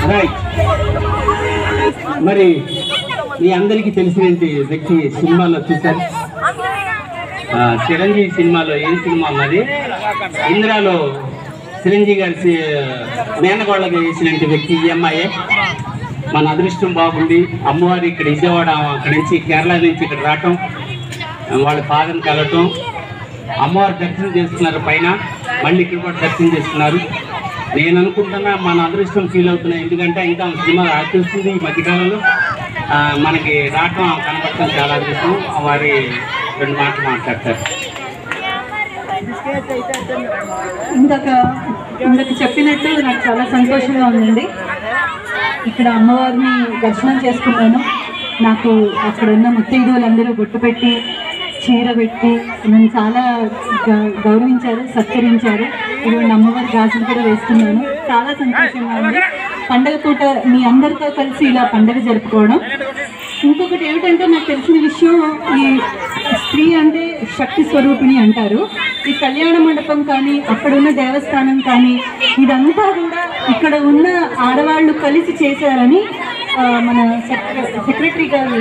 Right మరి మీ అందరికీ తెలిసిన వ్యక్తి సినిమాలో చూశారు ఆ, చిరంజీవి సినిమాలో ఏం సినిమా ఉన్నది ఇందిరాలో చిరంజీవి గారి సి- మేనగోళ్ళగా వేసినటువంటి వ్యక్తి ఈ అమ్మాయే మన అదృష్టం బాగుండి అమ్మవారి ఇక్కడ విజయవాడ అక్కడి నుంచి కేరళ నుంచి ఇక్కడ రావటం వాళ్ళ పాదం కలవటం అమ్మవారి దర్శనం చేసుకున్నారు పైన మళ్ళీ ఇక్కడ కూడా దర్శనం చేసుకున్నారు నేను అనుకుంటున్నా మన అదృష్టం ఫీల్ అవుతున్నా ఎందుకంటే ఇంకా ఆమె సినిమా చూస్తుంది ఈ మధ్యకాలంలో ఆ, మనకి రావటం కనపడటం చాలా అదృష్టం వారి రెండు మాటలు మాట్లాడతారు ఇందాక ఇందాక చెప్పినట్టు నాకు చాలా సంతోషంగా ఉందండి ఇక్కడ అమ్మవారిని దర్శనం చేసుకున్నాను నాకు అక్కడ ఉన్న ముత్తైదువులందరూ బొట్టు పెట్టి చీర పెట్టి నన్ను చాలా గ- గౌరవించారు సత్కరించారు ఇటువంటి అమ్మవారి గాజులు కూడా వేసుకున్నాను చాలా సంతోషంగా ఉంది పండగ పూట మీ అందరితో కలిసి ఇలా పండగ జరుపుకోవడం ఇంకొకటి ఏమిటంటే నాకు తెలిసిన విషయం ఈ స్త్రీ అంటే శక్తి స్వరూపిణి అంటారు ఈ కళ్యాణ మండపం కానీ అక్కడ ఉన్న దేవస్థానం కానీ ఇదంతా కూడా ఇక్కడ ఉన్న ఆడవాళ్ళు కలిసి చేశారని ఆ, మన సెక్ర- సెక్రటరీ గారు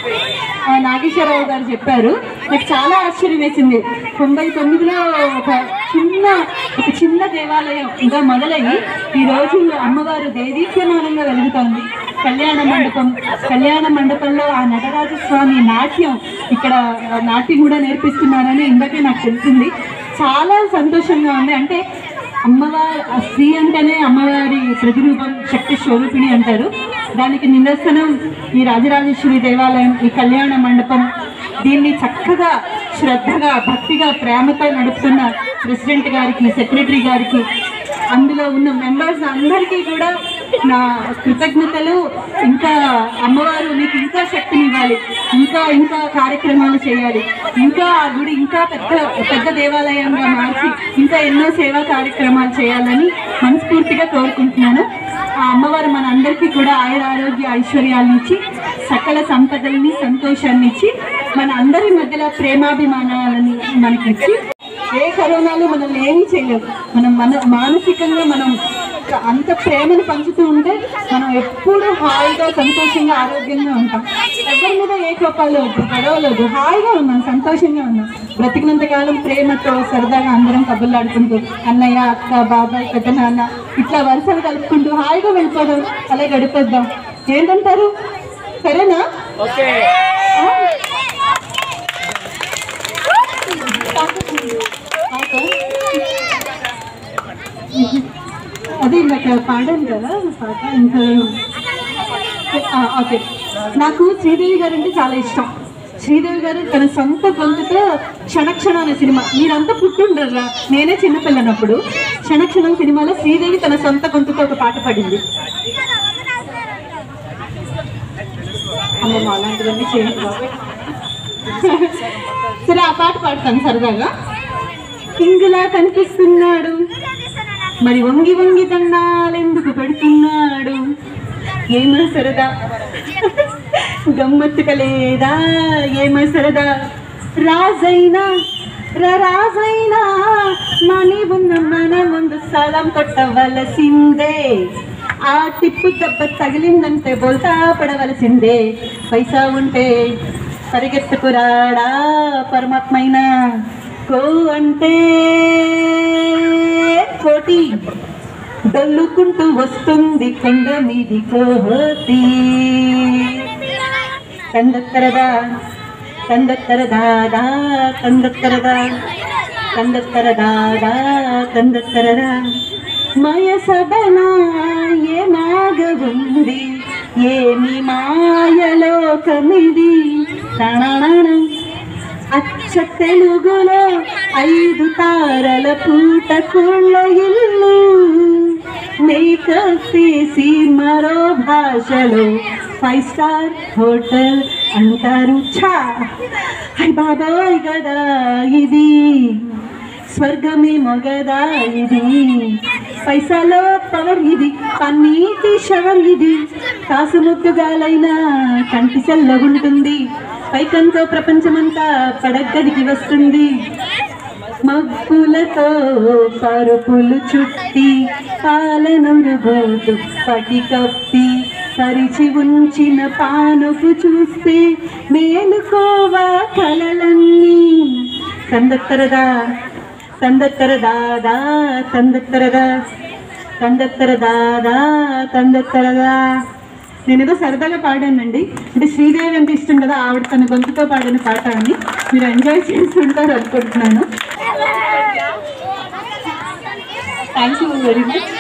ఆ, నాగేశ్వరరావు గారు చెప్పారు నాకు చాలా ఆశ్చర్యం వేసింది తొంభై తొమ్మిదిలో ఒక చిన్న ఒక చిన్న దేవాలయం ఇంకా మొదలయ్యి ఈ రోజు అమ్మవారు దేదీప్యమానంగా వెలుగుతోంది కళ్యాణ మండపం కళ్యాణ మండపంలో ఆ నటరాజ స్వామి నాట్యం ఇక్కడ ఆ, నాట్యం కూడా నేర్పిస్తున్నారని ఇందాకే నాకు తెలిసింది చాలా సంతోషంగా ఉంది అంటే అమ్మవారి ఆ స్త్రీ అంటేనే అమ్మవారి ప్రతిరూపం శక్తి స్వరూపిణి అంటారు దానికి నిదర్శనం ఈ రాజరాజేశ్వరి దేవాలయం ఈ కళ్యాణ మండపం దీన్ని చక్కగా శ్రద్ధగా భక్తిగా ప్రేమతో నడుపుతున్న ప్రెసిడెంట్ గారికి సెక్రటరీ గారికి అందులో ఉన్న మెంబర్స్ అందరికీ కూడా నా కృతజ్ఞతలు ఇంకా అమ్మవారు మీకు ఇంకా శక్తిని ఇవ్వాలి ఇంకా ఇంకా కార్యక్రమాలు చేయాలి ఇంకా ఆ గుడి ఇంకా పెద్ద పెద్ద దేవాలయంగా మార్చి ఇంకా ఎన్నో సేవా కార్యక్రమాలు చేయాలని మనస్ఫూర్తిగా కోరుకుంటున్నాను ఆ అమ్మవారు మన అందరికీ కూడా ఆయుర ఆరోగ్య ఐశ్వర్యాలను ఇచ్చి సకల సంపదల్ని సంతోషాన్ని ఇచ్చి మన అందరి మధ్యలో ప్రేమాభిమానాలని మనకిచ్చి ఏ కరోనాలు మనల్ని ఏమీ చేయలేవు మనం మన మానసికంగా మనం అంత ప్రేమను పంచుతూ ఉంటే మనం ఎప్పుడూ హాయిగా సంతోషంగా ఆరోగ్యంగా ఉంటాం ఎవరి మీద ఏ కోపాలు వద్దు గొడవలు వద్దు హాయిగా ఉన్నాం సంతోషంగా ఉన్నాం బ్రతికినంత కాలం ప్రేమతో సరదాగా అందరం కబుర్లాడుకుంటూ అన్నయ్య అక్క బాబాయ్ పెద్ద నాన్న ఇట్లా వరుసలు కలుపుకుంటూ హాయిగా వెళ్ళిపోదాం అలా గడిపేద్దాం ఏంటంటారు సరేనా ఆ? ఓకే. అదే ఇందాక పాడాను కదా పాట ఇంకా ఆ, ఓకే నాకు శ్రీదేవి గారు అంటే చాలా ఇష్టం శ్రీదేవి గారు తన సొంత గొంతుతో క్షణక్షణం అనే సినిమా మీరంతా పుట్టుండరా నేనే చిన్నపిల్లనప్పుడు క్షణక్షణం సినిమాలో శ్రీదేవి తన సొంత గొంతుతో ఒక పాట పాడింది అమ్మమ్మ అలాంటివన్నీ చేయండి బాబు సరే ఆ పాట పాడతాను సరదాగా పింగులా కనిపిస్తున్నాడు మరి వంగి వంగి దండాలెందుకు పెడుతున్నాడు ఏమో సరదా గమ్మత్తుక లేదా ఏమో సరదా రాజైనా రా రాజైనా మనీ ఉన్న మన ముందు సలం కొట్టవలసిందే ఆ టిప్పు దెబ్బ తగిలిందంటే బోల్తా పడవలసిందే పైసా ఉంటే పరిగెత్తుకురాడా పరమాత్మైనా కో అంటే కోటి దొల్లుకుంటూ వస్తుంది కొండ మీది కోతి ತಂದತ್ತರದ ತಂದತ್ತರದಾದ ತಂದತ್ತರದ ತಂದತ್ತರದಾದ ತಂದತ್ತರದ మయసబన ఏమాగవుంది ఏమి మాయలోకమిది తణననం అచ్చ తెలుగులో ఐదు తారల పూట కుళ్ళ ఇల్లు మేకప్ తీసి మరో భాషలో ఫైవ్ స్టార్ హోటల్ అంటారు ఛా అయ్ బాబాయ్ గదా ఇది స్వర్గమే మొగదా ఇది పైసాలో పవర్ ఇది పన్నీటి షవర్ ఇది కాసు ముద్దుగాలైనా కంటి ఉంటుంది పైకంతో ప్రపంచమంతా పడగ్గదికి వస్తుంది మబ్బులతో పరుపులు చుట్టి పాలనొరుగోదు పటి కప్పి పరిచి ఉంచిన పానుపు చూస్తే మేలుకోవా కలలన్నీ సందత్తరదా సందత్తర దాదా సందత్తరదా సందత్తర దాదా సందత్తరదా నేను ఏదో సరదాగా పాడానండి అంటే శ్రీదేవి అంటే ఇష్టం కదా ఆవిడ తన గొంతుతో పాడిన పాట అని మీరు ఎంజాయ్ చేస్తుంటారు అనుకుంటున్నాను థ్యాంక్ యూ వెరీ మచ్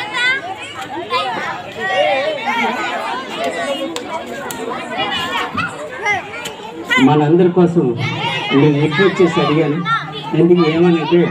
మనందరి కోసం నేను రిక్వెస్ట్ చేసి అడిగాను ఎందుకు ఏమనంటే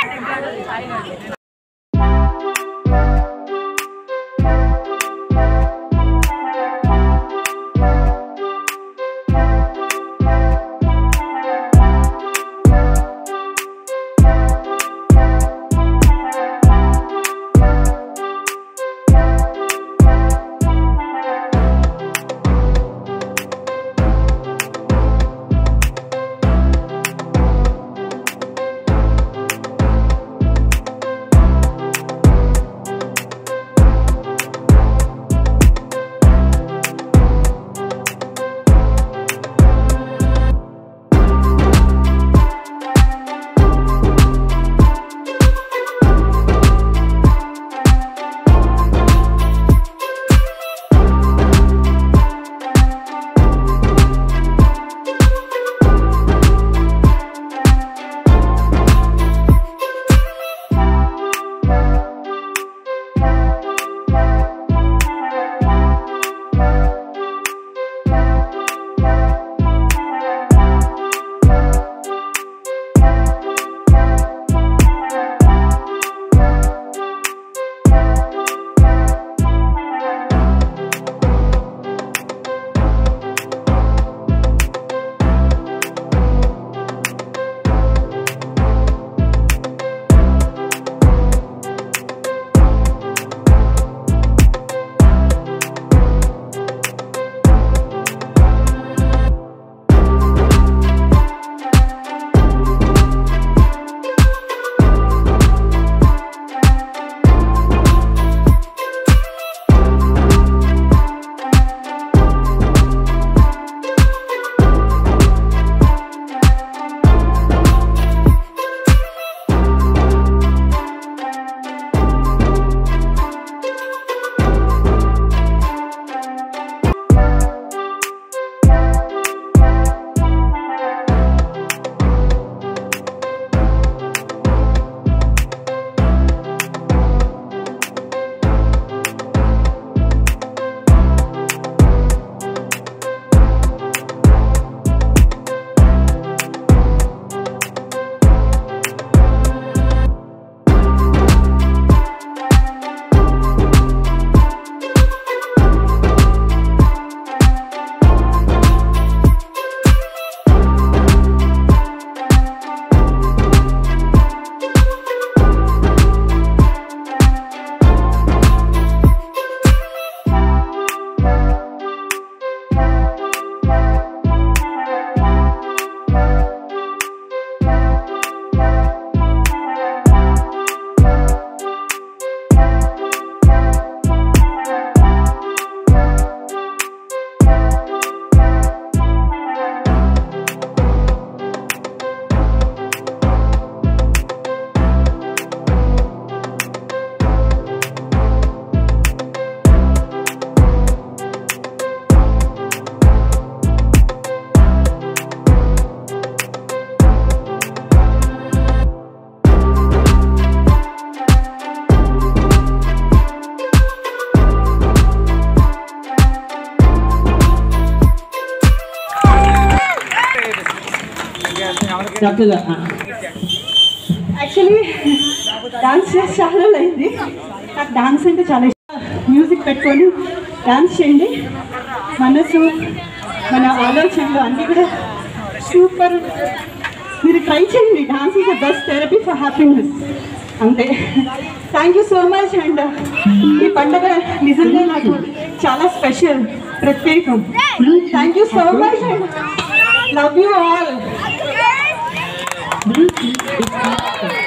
చక్కగా యాక్చువల్లీ డాన్స్ చేసి చాలా అయింది నాకు డాన్స్ అంటే చాలా ఇష్టం మ్యూజిక్ పెట్టుకొని డాన్స్ చేయండి మనసు మన ఆలోచనలు అన్నీ కూడా సూపర్ మీరు ట్రై చేయండి dance is the best therapy for happiness అంతే thank you so much and ఈ పండగ నిజంగా నాకు చాలా స్పెషల్ ప్రత్యేకం thank you so much and love you all